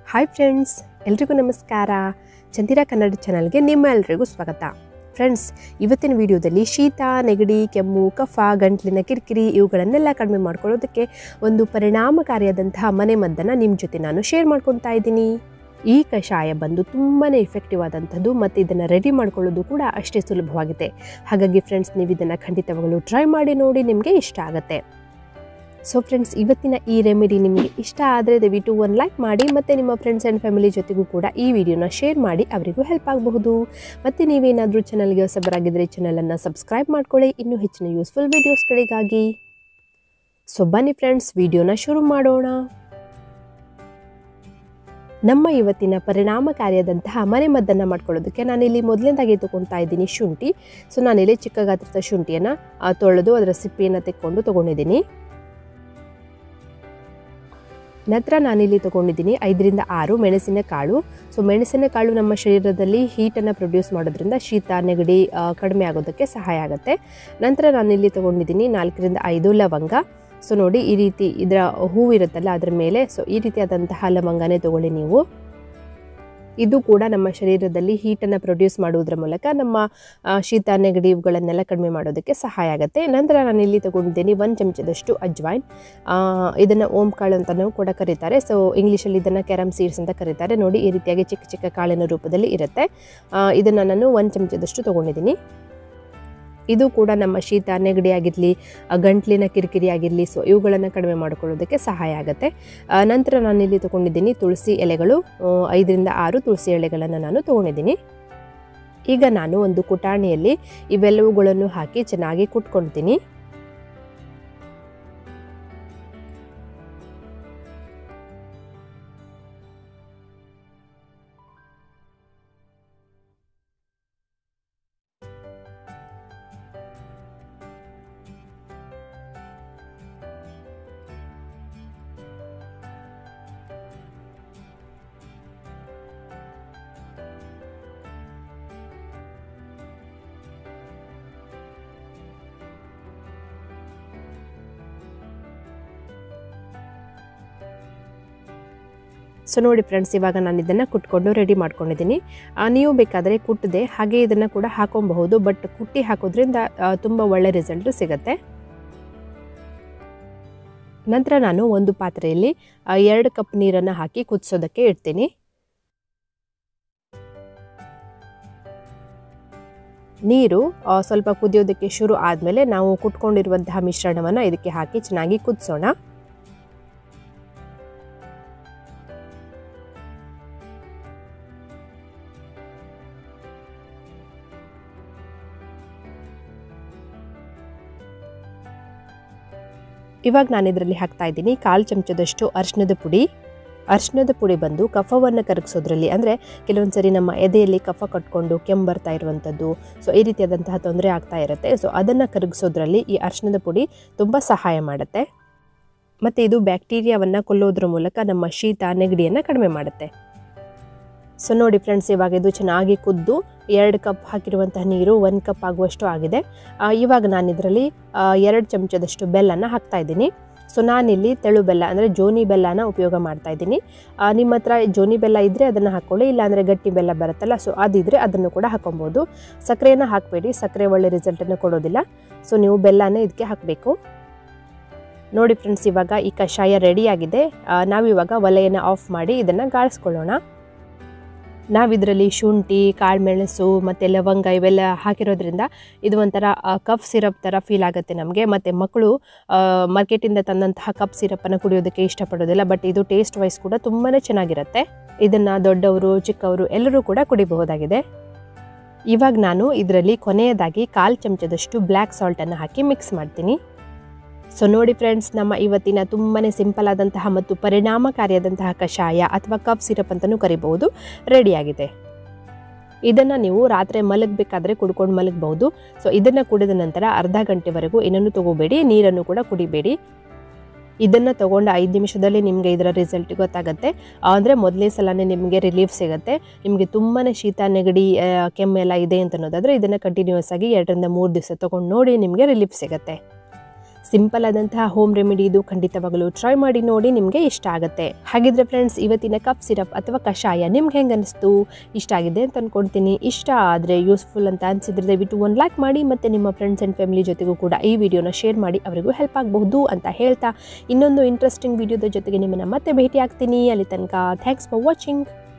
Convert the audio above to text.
hi friends ಎಲ್ರಿಗೂ ನಮಸ್ಕಾರ ಚಂದಿರಾ ಕನ್ನಡ ಚಾನಲ್ಗೆ ನಿಮ್ಮ ಎಲ್ರಿಗೂ ಸ್ವಾಗತ ಫ್ರೆಂಡ್ಸ್ ಇವತ್ತಿನ ವಿಡಿಯೋದಲ್ಲಿ ಶೀತ ನೆಗಡಿ ಕೆಮ್ಮು ಕಫ ಗಂಟ್ಲಿನ ಕಿರಿಕಿರಿ ಇವುಗಳನ್ನೆಲ್ಲ ಕಡಿಮೆ ಮಾಡ್ಕೊಳ್ಳೋದಕ್ಕೆ ಒಂದು ಪರಿಣಾಮಕಾರಿಯಾದಂತಹ ಮನೆ ಮದ್ದನ್ನು ನಿಮ್ಮ ಜೊತೆ ನಾನು ಶೇರ್ ಮಾಡ್ಕೊತಾ ಇದ್ದೀನಿ ಈ ಕಷಾಯ ಬಂದು ತುಂಬಾ ಎಫೆಕ್ಟಿವ್ ಆದಂಥದ್ದು ಮತ್ತು ಇದನ್ನು ರೆಡಿ ಮಾಡ್ಕೊಳ್ಳೋದು ಕೂಡ ಅಷ್ಟೇ ಸುಲಭವಾಗಿದೆ ಹಾಗಾಗಿ ಫ್ರೆಂಡ್ಸ್ ನೀವು ಇದನ್ನು ಖಂಡಿತವಾಗಲು ಟ್ರೈ ಮಾಡಿ ನೋಡಿ ನಿಮಗೆ ಇಷ್ಟ ಆಗುತ್ತೆ ಸೊ ಫ್ರೆಂಡ್ಸ್ ಇವತ್ತಿನ ಈ ರೆಮಿಡಿ ನಿಮಗೆ ಇಷ್ಟ ಆದರೆ ದಯವಿಟ್ಟು ಒಂದು ಲೈಕ್ ಮಾಡಿ ಮತ್ತು ನಿಮ್ಮ ಫ್ರೆಂಡ್ಸ್ ಆ್ಯಂಡ್ ಫ್ಯಾಮಿಲಿ ಜೊತೆಗೂ ಕೂಡ ಈ ವಿಡಿಯೋನ ಶೇರ್ ಮಾಡಿ ಅವರಿಗೂ ಹೆಲ್ಪ್ ಆಗಬಹುದು ಮತ್ತು ನೀವೇನಾದರೂ ಚಾನಲ್ಗೆ ಹೊಸಬರಾಗಿದ್ದರೆ ಚಾನಲನ್ನು ಸಬ್ಸ್ಕ್ರೈಬ್ ಮಾಡ್ಕೊಳ್ಳಿ ಇನ್ನೂ ಹೆಚ್ಚಿನ ಯೂಸ್ಫುಲ್ ವೀಡಿಯೋಸ್ಗಳಿಗಾಗಿ ಸೊ ಬನ್ನಿ ಫ್ರೆಂಡ್ಸ್ ವಿಡಿಯೋನ ಶುರು ಮಾಡೋಣ ನಮ್ಮ ಇವತ್ತಿನ ಪರಿಣಾಮಕಾರಿಯಾದಂತಹ ಮನೆ ಮದ್ದನ್ನು ಮಾಡ್ಕೊಳ್ಳೋದಕ್ಕೆ ನಾನಿಲ್ಲಿ ಮೊದಲನೇದಾಗಿ ತೊಗೊಳ್ತಾ ಇದ್ದೀನಿ ಶುಂಠಿ ಸೊ ನಾನಿಲ್ಲಿ ಚಿಕ್ಕ ಗಾತ್ರದ ಶುಂಠಿಯನ್ನು ತೊಳೆದು ಅದರ ಸಿಪ್ಪೆಯನ್ನು ತೆಕ್ಕೊಂಡು ತೊಗೊಂಡಿದ್ದೀನಿ ನಂತರ ನಾನಿಲ್ಲಿ ತೊಗೊಂಡಿದ್ದೀನಿ ಐದರಿಂದ ಆರು ಮೆಣಸಿನ ಕಾಳು ಸೊ ಮೆಣಸಿನ ಕಾಳು ನಮ್ಮ ಶರೀರದಲ್ಲಿ ಹೀಟನ್ನು ಪ್ರೊಡ್ಯೂಸ್ ಮಾಡೋದ್ರಿಂದ ಶೀತ ನೆಗಡಿ ಕಡಿಮೆ ಆಗೋದಕ್ಕೆ ಸಹಾಯ ಆಗುತ್ತೆ ನಂತರ ನಾನಿಲ್ಲಿ ತೊಗೊಂಡಿದ್ದೀನಿ ನಾಲ್ಕರಿಂದ ಐದು ಲವಂಗ ಸೊ ನೋಡಿ ಈ ರೀತಿ ಇದರ ಹೂವು ಇರುತ್ತಲ್ಲ ಅದರ ಮೇಲೆ ಸೊ ಈ ರೀತಿಯಾದಂತಹ ಲವಂಗನೇ ತೊಗೊಳ್ಳಿ ನೀವು ಇದು ಕೂಡ ನಮ್ಮ ಶರೀರದಲ್ಲಿ ಹೀಟನ್ನು ಪ್ರೊಡ್ಯೂಸ್ ಮಾಡುವುದರ ಮೂಲಕ ನಮ್ಮ ಶೀತ ನೆಗಡಿ ಇವುಗಳನ್ನೆಲ್ಲ ಕಡಿಮೆ ಮಾಡೋದಕ್ಕೆ ಸಹಾಯ ಆಗುತ್ತೆ ನಂತರ ನಾನು ಇಲ್ಲಿ ತಗೊಂಡಿದ್ದೀನಿ ಒಂದು ಚಮಚದಷ್ಟು ಅಜ್ವೈನ್ ಇದನ್ನು ಓಂ ಕಾಳು ಅಂತಲೂ ಕೂಡ ಕರೀತಾರೆ ಸೊ ಇಂಗ್ಲೀಷಲ್ಲಿ ಇದನ್ನು ಕ್ಯಾರಮ್ ಸೀಡ್ಸ್ ಅಂತ ಕರೀತಾರೆ ನೋಡಿ ಈ ರೀತಿಯಾಗಿ ಚಿಕ್ಕ ಚಿಕ್ಕ ಕಾಳಿನ ರೂಪದಲ್ಲಿ ಇರುತ್ತೆ ಇದನ್ನು ನಾನು ಒಂದು ಚಮಚದಷ್ಟು ತೊಗೊಂಡಿದ್ದೀನಿ ಇದು ಕೂಡ ನಮ್ಮ ಶೀತ ನೆಗಡಿ ಆಗಿರಲಿ ಗಂಟ್ಲಿನ ಕಿರಿಕಿರಿ ಆಗಿರಲಿ ಸೊ ಇವುಗಳನ್ನು ಕಡಿಮೆ ಮಾಡಿಕೊಳ್ಳೋದಕ್ಕೆ ಸಹಾಯ ಆಗುತ್ತೆ ನಂತರ ನಾನಿಲ್ಲಿ ತೊಗೊಂಡಿದ್ದೀನಿ ತುಳಸಿ ಎಲೆಗಳು ಐದರಿಂದ ಆರು ತುಳಸಿ ಎಲೆಗಳನ್ನು ನಾನು ತೊಗೊಂಡಿದ್ದೀನಿ ಈಗ ನಾನು ಒಂದು ಕುಟಾಣಿಯಲ್ಲಿ ಇವೆಲ್ಲವುಗಳನ್ನು ಹಾಕಿ ಚೆನ್ನಾಗಿ ಕುಟ್ಕೊಳ್ತೀನಿ ಸೊ ನೋಡಿ ಫ್ರೆಂಡ್ಸ್ ಇವಾಗ ನಾನು ಇದನ್ನು ಕುಟ್ಕೊಂಡು ರೆಡಿ ಮಾಡ್ಕೊಂಡಿದ್ದೀನಿ ನೀವು ಬೇಕಾದರೆ ಕುಟ್ಟದೆ ಹಾಗೆ ಇದನ್ನು ಕೂಡ ಹಾಕೊಬಹುದು ಬಟ್ ಕುಟ್ಟಿ ಹಾಕೋದ್ರಿಂದ ತುಂಬ ಒಳ್ಳೆ ರಿಸಲ್ಟು ಸಿಗುತ್ತೆ ನಂತರ ನಾನು ಒಂದು ಪಾತ್ರೆಯಲ್ಲಿ ಎರಡು ಕಪ್ ನೀರನ್ನು ಹಾಕಿ ಕುದಿಸೋದಕ್ಕೆ ಇಡ್ತೀನಿ ನೀರು ಸ್ವಲ್ಪ ಕುದಿಯೋದಕ್ಕೆ ಶುರು ಆದಮೇಲೆ ನಾವು ಕುಟ್ಕೊಂಡಿರುವಂತಹ ಮಿಶ್ರಣವನ್ನು ಇದಕ್ಕೆ ಹಾಕಿ ಚೆನ್ನಾಗಿ ಕುದಿಸೋಣ ಇವಾಗ ನಾನು ಇದರಲ್ಲಿ ಹಾಕ್ತಾ ಇದ್ದೀನಿ ಕಾಲು ಚಮಚದಷ್ಟು ಅರಿಶಿಣದ ಪುಡಿ ಅರಿಶಿಣದ ಪುಡಿ ಬಂದು ಕಫವನ್ನು ಕರಗಿಸೋದ್ರಲ್ಲಿ ಅಂದರೆ ಕೆಲವೊಂದು ಸರಿ ನಮ್ಮ ಎದೆಯಲ್ಲಿ ಕಫ ಕಟ್ಕೊಂಡು ಕೆಮ್ಮು ಬರ್ತಾ ಇರುವಂಥದ್ದು ಸೊ ಈ ರೀತಿಯಾದಂತಹ ತೊಂದರೆ ಆಗ್ತಾ ಇರುತ್ತೆ ಸೊ ಅದನ್ನು ಕರಗಿಸೋದ್ರಲ್ಲಿ ಈ ಅರಿಶಿಣದ ಪುಡಿ ತುಂಬ ಸಹಾಯ ಮಾಡುತ್ತೆ ಮತ್ತು ಇದು ಬ್ಯಾಕ್ಟೀರಿಯಾವನ್ನು ಕೊಲ್ಲೋದ್ರ ಮೂಲಕ ನಮ್ಮ ಶೀತ ನೆಗಡಿಯನ್ನು ಕಡಿಮೆ ಮಾಡುತ್ತೆ ಸೊ ನೋಡಿ ಫ್ರೆಂಡ್ಸ್ ಇವಾಗ ಇದು ಚೆನ್ನಾಗಿ ಕುದ್ದು ಎರಡು ಕಪ್ ಹಾಕಿರುವಂತಹ ನೀರು ಒಂದು ಕಪ್ ಆಗುವಷ್ಟು ಆಗಿದೆ ಇವಾಗ ನಾನು ಇದರಲ್ಲಿ ಎರಡು ಚಮಚದಷ್ಟು ಬೆಲ್ಲನ ಹಾಕ್ತಾ ಇದ್ದೀನಿ ಸೊ ನಾನಿಲ್ಲಿ ತೆಳು ಬೆಲ್ಲ ಅಂದರೆ ಜೋನಿ ಬೆಲ್ಲನ ಉಪಯೋಗ ಮಾಡ್ತಾ ಇದ್ದೀನಿ ನಿಮ್ಮ ಹತ್ರ ಜೋನಿ ಬೆಲ್ಲ ಇದ್ದರೆ ಅದನ್ನು ಹಾಕ್ಕೊಳ್ಳಿ ಇಲ್ಲಾಂದರೆ ಗಟ್ಟಿ ಬೆಲ್ಲ ಬರುತ್ತಲ್ಲ ಸೊ ಅದಿದ್ದರೆ ಅದನ್ನು ಕೂಡ ಹಾಕೊಬೋದು ಸಕ್ಕರೆಯನ್ನು ಹಾಕಬೇಡಿ ಸಕ್ಕರೆ ಒಳ್ಳೆ ರಿಸಲ್ಟನ್ನು ಕೊಡೋದಿಲ್ಲ ಸೊ ನೀವು ಬೆಲ್ಲನೇ ಇದಕ್ಕೆ ಹಾಕಬೇಕು ನೋಡಿ ಫ್ರೆಂಡ್ಸ್ ಇವಾಗ ಈ ಕಷಾಯ ರೆಡಿಯಾಗಿದೆ ನಾವಿವಾಗ ಒಲೆಯನ್ನು ಆಫ್ ಮಾಡಿ ಇದನ್ನು ಗಾಳಿಸ್ಕೊಳ್ಳೋಣ ನಾವಿದರಲ್ಲಿ ಶುಂಠಿ ಕಾಳುಮೆಣಸು ಮತ್ತು ಲವಂಗ ಇವೆಲ್ಲ ಹಾಕಿರೋದ್ರಿಂದ ಇದು ಒಂಥರ ಕಫ್ ಸಿರಪ್ ಥರ ಫೀಲ್ ಆಗುತ್ತೆ ನಮಗೆ ಮತ್ತು ಮಕ್ಕಳು ಮಾರ್ಕೆಟಿಂದ ತಂದಂತಹ ಕಪ್ ಸಿರಪ್ಪನ್ನು ಕುಡಿಯೋದಕ್ಕೆ ಇಷ್ಟಪಡೋದಿಲ್ಲ ಬಟ್ ಇದು ಟೇಸ್ಟ್ ವೈಸ್ ಕೂಡ ತುಂಬಾ ಚೆನ್ನಾಗಿರುತ್ತೆ ಇದನ್ನು ದೊಡ್ಡವರು ಚಿಕ್ಕವರು ಎಲ್ಲರೂ ಕೂಡ ಕುಡಿಬಹುದಾಗಿದೆ ಇವಾಗ ನಾನು ಇದರಲ್ಲಿ ಕೊನೆಯದಾಗಿ ಕಾಲು ಚಮಚದಷ್ಟು ಬ್ಲ್ಯಾಕ್ ಸಾಲ್ಟನ್ನು ಹಾಕಿ ಮಿಕ್ಸ್ ಮಾಡ್ತೀನಿ ಸೊ ನೋಡಿ ಫ್ರೆಂಡ್ಸ್ ನಮ್ಮ ಇವತ್ತಿನ ತುಂಬಾ ಸಿಂಪಲ್ ಆದಂತಹ ಮತ್ತು ಪರಿಣಾಮಕಾರಿಯಾದಂತಹ ಕಷಾಯ ಅಥವಾ ಕಪ್ ಸಿರಪ್ ಅಂತಲೂ ಕರಿಬಹುದು ರೆಡಿಯಾಗಿದೆ ಇದನ್ನು ನೀವು ರಾತ್ರಿ ಮಲಗಬೇಕಾದ್ರೆ ಕುಡ್ಕೊಂಡು ಮಲಗಬಹುದು ಸೊ ಇದನ್ನು ಕುಡಿದ ನಂತರ ಅರ್ಧ ಗಂಟೆವರೆಗೂ ಏನನ್ನು ತಗೋಬೇಡಿ ನೀರನ್ನು ಕೂಡ ಕುಡಿಬೇಡಿ ಇದನ್ನು ತೊಗೊಂಡು ಐದು ನಿಮಿಷದಲ್ಲಿ ನಿಮಗೆ ಇದರ ರಿಸಲ್ಟ್ ಗೊತ್ತಾಗುತ್ತೆ ಅಂದರೆ ಮೊದಲನೇ ಸಲನೇ ನಿಮಗೆ ರಿಲೀಫ್ ಸಿಗುತ್ತೆ ನಿಮಗೆ ತುಂಬಾ ಶೀತ ನೆಗಡಿ ಕೆಮ್ಮೆಲ್ಲ ಇದೆ ಅಂತ ಅನ್ನೋದಾದರೆ ಇದನ್ನು ಕಂಟಿನ್ಯೂಸ್ ಆಗಿ ಎರಡರಿಂದ ಮೂರು ದಿವಸ ತೊಗೊಂಡು ನೋಡಿ ನಿಮಗೆ ರಿಲೀಫ್ ಸಿಗುತ್ತೆ ಸಿಂಪಲ್ ಆದಂತಹ ಹೋಮ್ ರೆಮಿಡಿ ಇದು ಖಂಡಿತವಾಗಲೂ ಟ್ರೈ ಮಾಡಿ ನೋಡಿ ನಿಮಗೆ ಇಷ್ಟ ಆಗುತ್ತೆ ಹಾಗಿದ್ರೆ ಫ್ರೆಂಡ್ಸ್ ಇವತ್ತಿನ ಕಪ್ ಸಿರಪ್ ಅಥವಾ ಕಷಾಯ ನಿಮ್ಗೆ ಹೆಂಗೆ ಅನಿಸ್ತು ಇಷ್ಟ ಆಗಿದೆ ಅಂತ ಅನ್ಕೊಳ್ತೀನಿ ಇಷ್ಟ ಆದರೆ ಯೂಸ್ಫುಲ್ ಅಂತ ಅನ್ಸಿದ್ರೆ ದಯವಿಟ್ಟು ಒಂದು ಲೈಕ್ ಮಾಡಿ ಮತ್ತು ನಿಮ್ಮ ಫ್ರೆಂಡ್ಸ್ ಆ್ಯಂಡ್ ಫ್ಯಾಮಿಲಿ ಜೊತೆಗೂ ಕೂಡ ಈ ವಿಡಿಯೋನ ಶೇರ್ ಮಾಡಿ ಅವರಿಗೂ ಹೆಲ್ಪ್ ಆಗಬಹುದು ಅಂತ ಹೇಳ್ತಾ ಇನ್ನೊಂದು ಇಂಟ್ರೆಸ್ಟಿಂಗ್ ವಿಡಿಯೋದ ಜೊತೆಗೆ ನಿಮ್ಮನ್ನು ಮತ್ತೆ ಭೇಟಿ ಆಗ್ತೀನಿ ಅಲ್ಲಿ ತನಕ ಥ್ಯಾಂಕ್ಸ್ ಫಾರ್ ವಾಚಿಂಗ್